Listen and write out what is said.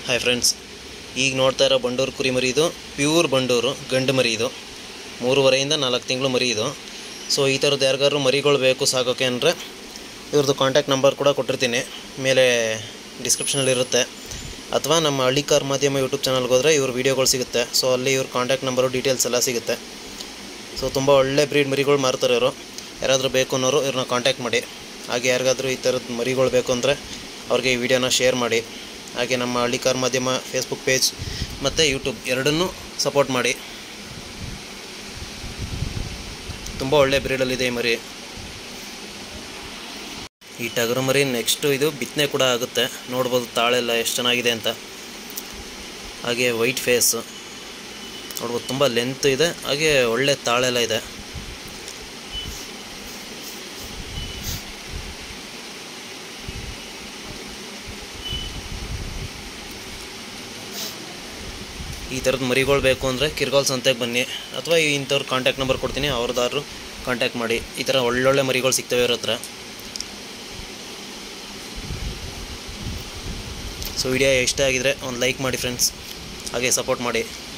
hi friends ಈಗ ನೋಡ್ತಾ ಇರೋ ಬಂಡೂರು ಕುರಿ ಮರಿ ಇದು ಪ್ಯೂರ್ ಬಂಡೂರು ಗಂಡು ಮರಿ ಇದು ಮೂರುವರೆಯಿಂದ ನಾಲ್ಕು ತಿಂಗಳು ಮರಿ ಇದು ಸೊ ಈ ಥರದ್ದು ಯಾರಿಗಾದ್ರು ಮರಿಗಳು ಬೇಕು ಸಾಕೋಕೆ ಅಂದರೆ ಇವ್ರದ್ದು ಕಾಂಟ್ಯಾಕ್ಟ್ ನಂಬರ್ ಕೂಡ ಕೊಟ್ಟಿರ್ತೀನಿ ಮೇಲೆ ಡಿಸ್ಕ್ರಿಪ್ಷನಲ್ಲಿ ಇರುತ್ತೆ ಅಥವಾ ನಮ್ಮ ಹಳ್ಳಿ ಕಾರ್ ಮಾಧ್ಯಮ ಯೂಟ್ಯೂಬ್ ಚಾನಲ್ಗೆ ಹೋದರೆ ಇವ್ರ ವೀಡಿಯೋಗಳು ಸಿಗುತ್ತೆ ಸೊ ಅಲ್ಲಿ ಇವ್ರ ಕಾಂಟ್ಯಾಕ್ಟ್ ನಂಬರು ಡೀಟೇಲ್ಸ್ ಎಲ್ಲ ಸಿಗುತ್ತೆ ಸೊ ತುಂಬ ಒಳ್ಳೆ ಬ್ರೀಡ್ ಮರಿಗಳು ಮಾರ್ತಾರೆ ಇವರು ಯಾರಾದರೂ ಬೇಕು ಅನ್ನೋರು ಇವ್ರನ್ನ ಕಾಂಟ್ಯಾಕ್ಟ್ ಮಾಡಿ ಹಾಗೆ ಯಾರಿಗಾದ್ರೂ ಈ ಥರದ್ದು ಮರಿಗಳು ಬೇಕು ಅಂದರೆ ಅವ್ರಿಗೆ ಈ ವಿಡಿಯೋನ ಶೇರ್ ಮಾಡಿ ಹಾಗೆ ನಮ್ಮ ಹಳ್ಳಿ ಕಾರ್ ಮಾಧ್ಯಮ ಫೇಸ್ಬುಕ್ ಪೇಜ್ ಮತ್ತು ಯೂಟ್ಯೂಬ್ ಎರಡನ್ನೂ ಸಪೋರ್ಟ್ ಮಾಡಿ ತುಂಬ ಒಳ್ಳೆ ಬ್ರೀಡಲ್ಲಿದೆ ಈ ಮರಿ ಈ ಟಗರು ಮರಿ ನೆಕ್ಸ್ಟು ಇದು ಬಿತ್ತನೆ ಕೂಡ ಆಗುತ್ತೆ ನೋಡ್ಬೋದು ತಾಳೆಲ್ಲ ಎಷ್ಟು ಚೆನ್ನಾಗಿದೆ ಅಂತ ಹಾಗೆ ವೈಟ್ ಫೇಸು ನೋಡ್ಬೋದು ತುಂಬ ಲೆಂತ್ ಇದೆ ಹಾಗೆ ಒಳ್ಳೆ ತಾಳೆಲ್ಲ ಇದೆ ಈ ಥರದ್ದು ಮರಿಗಳು ಬೇಕು ಅಂದರೆ ಕಿರ್ಗಾಲ್ ಸಂತೆಗೆ ಬನ್ನಿ ಅಥವಾ ಇಂಥವ್ರ ಕಾಂಟ್ಯಾಕ್ಟ್ ನಂಬರ್ ಕೊಡ್ತೀನಿ ಅವ್ರದ್ದಾದ್ರು ಕಾಂಟ್ಯಾಕ್ಟ್ ಮಾಡಿ ಈ ಥರ ಒಳ್ಳೊಳ್ಳೆ ಮರಿಗಳು ಸಿಗ್ತವೆ ಇವ್ರ ಹತ್ರ ಸೊ ವಿಡಿಯೋ ಇಷ್ಟ ಆಗಿದರೆ ಒಂದು ಲೈಕ್ ಮಾಡಿ ಫ್ರೆಂಡ್ಸ್ ಹಾಗೆ ಸಪೋರ್ಟ್ ಮಾಡಿ